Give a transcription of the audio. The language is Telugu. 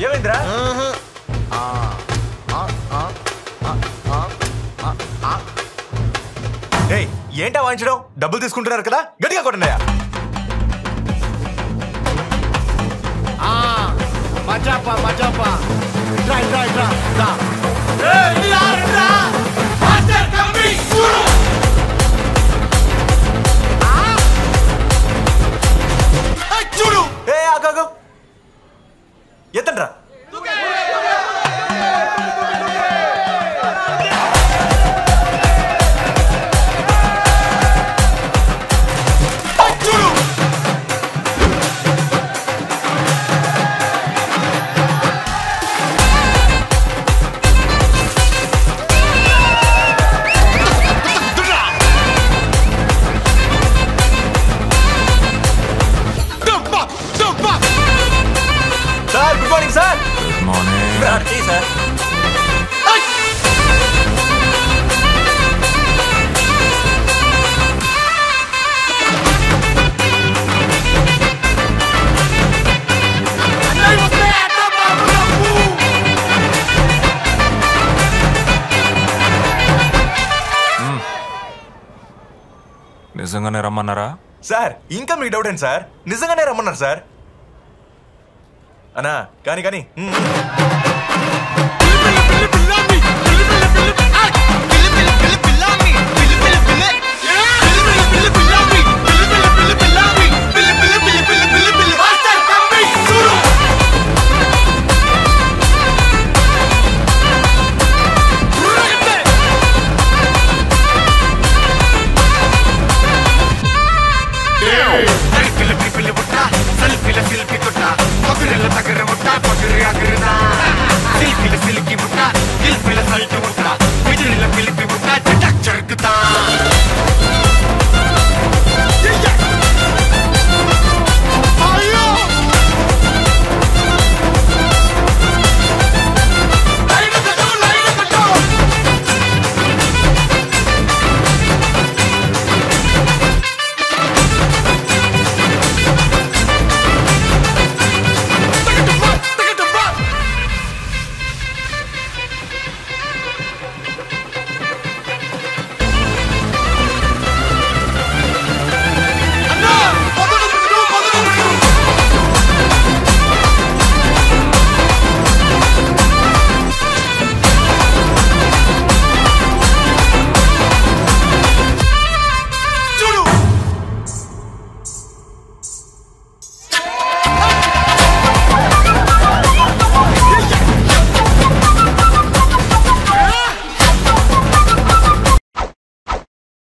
ఏమైందిరా ఏయ్ ఏంటా వాయించడం డబ్బులు తీసుకుంటున్నారు కదా గట్టిగా కొట్టండియా మజాపా మజాపా ఇట్రా ఇట్రా ఇట్రా రా చూడు ఏ ఆగాగు ఎత్తండ్రా చూడు sir good morning sir morning sir నిజంగానే రమ్మన్నారా సార్ ఇంకా మీ డౌట్ ఏంటి సార్ నిజంగానే రమ్మన్నారు సార్ అన్నా కానీ కానీ మ్మ్. సిల్కి